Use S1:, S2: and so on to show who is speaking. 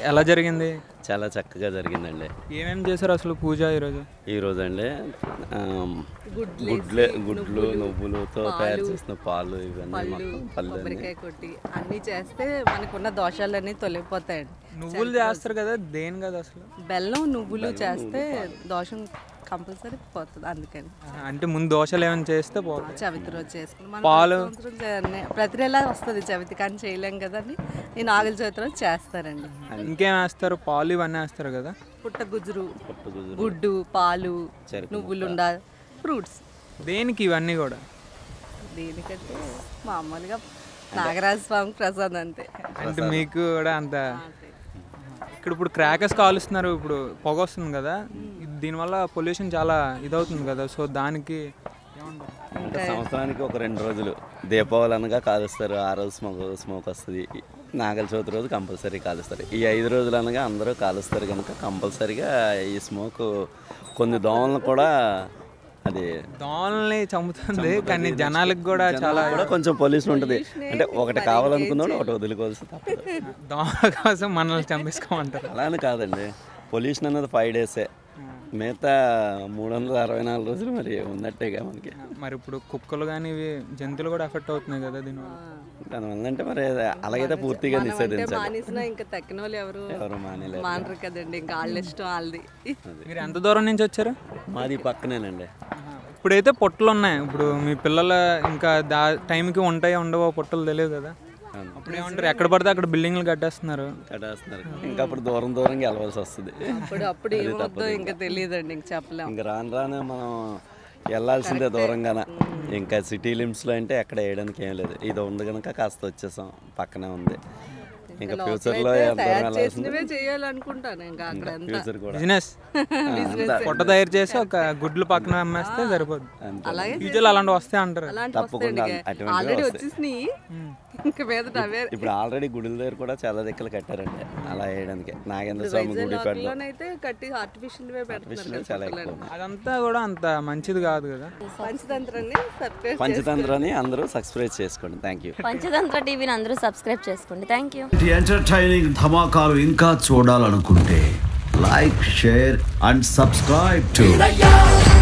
S1: ఎలా జరిగింది
S2: చాలా చక్కగా జరిగిందండి
S1: ఏమేమి చేశారు అసలు పూజ ఈరోజు
S2: ఈరోజు అండి గుడ్లే గుడ్లు నువ్వులతో తయారు చేసిన పాలు ఇవన్నీ మొత్తం పళ్ళు అన్నీ.
S3: కొబ్బరికాయ కొట్టి అన్నీ చేస్తే మనకున్న దోషాలన్నీ తొలగిపోతాయండి
S1: నువ్వులు చేస్తారు కదా దేని కదా అసలు
S3: బెల్లం నువ్వులు చేస్తే దోషం కంపల్సరీ పోతుంది అందుకని
S1: అంటే ముందు దోశలు ఏమైనా చేస్తే పోతుంది
S3: చవితి రోజు చేసుకుని మనం
S1: పాలు?
S3: ప్రతి సంవత్సరం చే- ప్రతి నెల వస్తుంది చవితి కానీ చేయలేం కదండి ఈ నాగుల చవితి రోజు చేస్తారండి
S1: ఇంకేం వేస్తారు పాలు ఇవన్నీ వేస్తారు కదా
S3: పుట్టగుజ్జురు
S2: పుట్టగుజ్జురు.
S3: గుడ్డు పాలు
S2: చెరుకు
S3: నువ్వులుండ ఫ్రూట్స్
S1: దేనికి ఇవన్నీ కూడా
S3: దీనికంటే మామూలుగా నాగరాజ స్వామి ప్రసాద్ అంతే
S1: అంటే మీకు కూడా అంత ఇక్కడ ఇప్పుడు క్రాకర్స్ కాలుస్తున్నారు ఇప్పుడు పొగ వస్తుంది కదా ఇది- దీనివల్ల పొల్యూషన్ చాలా ఇదవుతుంది కదా సో దానికి ఏమంటారు
S2: అంటే సంవత్సరానికి ఒక రెండు రోజులు దీపావళి అనగా కాలుస్తారు ఆ రోజు స్మోక్ స్మోక్ వస్తుంది నాగల చవితి రోజు కంపల్సరీ కాలుస్తారు ఈ ఐదు రోజులు అనగా అందరూ కాలుస్తారు కనుక కంపల్సరీగా ఈ స్మోక్ కొన్ని దోమలను కూడా అది
S1: దోమల్ని చంపుతుంది కానీ జనాలకు కూడా చాలా
S2: కూడా కొంచెం పొల్యూషన్ ఉంటుంది అంటే ఒకటి కావాలనుకున్నాడు ఒకటి వదులుకోవాల్సి తప్పదు
S1: దోమల కోసం మనల్ని చంపేసుకోమంటారు
S2: అలా అని కాదండి పొల్యూషన్ అన్నది ఫైవ్ డేసే మిగతా మూడు వందల అరవై నాలుగు రోజులు మరి ఉన్నట్టేగా మనకి
S1: మరి ఇప్పుడు కుక్కలు కానీ ఇవి జంతువులు కూడా ఎఫెక్ట్ అవుతున్నాయి కదా దీనివల్ల
S2: దానివల్ల అంటే మరి అలాగైతే పూర్తిగా
S3: అంటే
S2: నిషేధించాలి
S3: మానేసినా ఇంకా తక్కిన వాళ్ళు ఎవరు
S2: ఎవరు మానేలేరు
S3: మానరు కదండి ఇంకా వాళ్ళ ఇష్టం వాళ్ళది
S1: మీరు ఎంత దూరం నుంచి వచ్చారు
S2: మాది పక్కనేనండి
S1: ఇప్పుడైతే పొట్టలు ఉన్నాయి ఇప్పుడు మీ పిల్లలు ఇంకా దా టైంకి ఉంటాయో ఉండవో పొట్టలు తెలియదు కదా
S2: అవును.
S1: అప్పుడు ఏమంటారు ఎక్కడ పడితే అక్కడ బిల్డింగ్లు కట్టేస్తున్నారు
S2: కట్టేస్తున్నారు ఇంకా అప్పుడు దూరం దూరంగా వెళ్ళవలసి వస్తుంది
S3: అప్పుడు అప్పుడు ఏమవుతుందో ఇంకా తెలియదండి ఇంక చెప్పలేం
S2: ఇంకా రాను రాను మనం వెళ్ళాల్సిందే దూరంగాన ఇంకా సిటీ లిమ్స్లో అంటే ఎక్కడ వేయడానికి ఏం లేదు ఇది ఉంది కనుక కాస్త వచ్చేసాం పక్కనే ఉంది ఇంకా ఫ్యూచర్లో దూరం
S3: తయారు
S2: వెళ్ళాల్సిందే
S3: చేసినవే చేయాలనుకుంటాను ఇంకా అక్కడ అంతా
S2: ఫ్యూచర్ కూడా
S1: బిజినెస్ పొట్ట తయారు చేసి ఒక గుడ్లు పక్కన అమ్మేస్తే సరిపోద్ది
S2: అంతే.
S3: అలాగే
S1: ఫ్యూచర్లో అలాంటివి వస్తాయి అంటారు
S3: అలాంటి
S2: తప్పకుండా అటువంటివే
S3: ఆల్రెడీ
S2: వస్తాయి.
S3: వచ్చేసినాయి ఇంకా మీదట అవే
S2: ఇప్పుడు ఆల్రెడీ గుడుల దగ్గర కూడా చాలా దిక్కులు కట్టారండి అలా వేయడానికి నాగేంద్ర స్వామి గుడి పెడదాం
S3: లోనైతే కట్టి ఆర్టిఫిషియల్ వే పెడుతున్నారు
S2: చాలా ఎక్కువ ఉంది.
S1: అదంతా కూడా అంత మంచిది కాదు కదా
S3: పంచతంత్రాన్ని సర్ప్రైజ్
S2: పంచతంత్రాన్ని అందరూ సబ్స్క్రైబ్ చేసుకోండి థ్యాంక్ యూ
S4: పంచతంత్ర టీవీని అందరూ సబ్స్క్రైబ్ చేసుకోండి థ్యాంక్ యూ
S5: ఇలాంటి ఎంటర్టైనింగ్ ధమాకాలు ఇంకా చూడాలనుకుంటే like share and subscribe to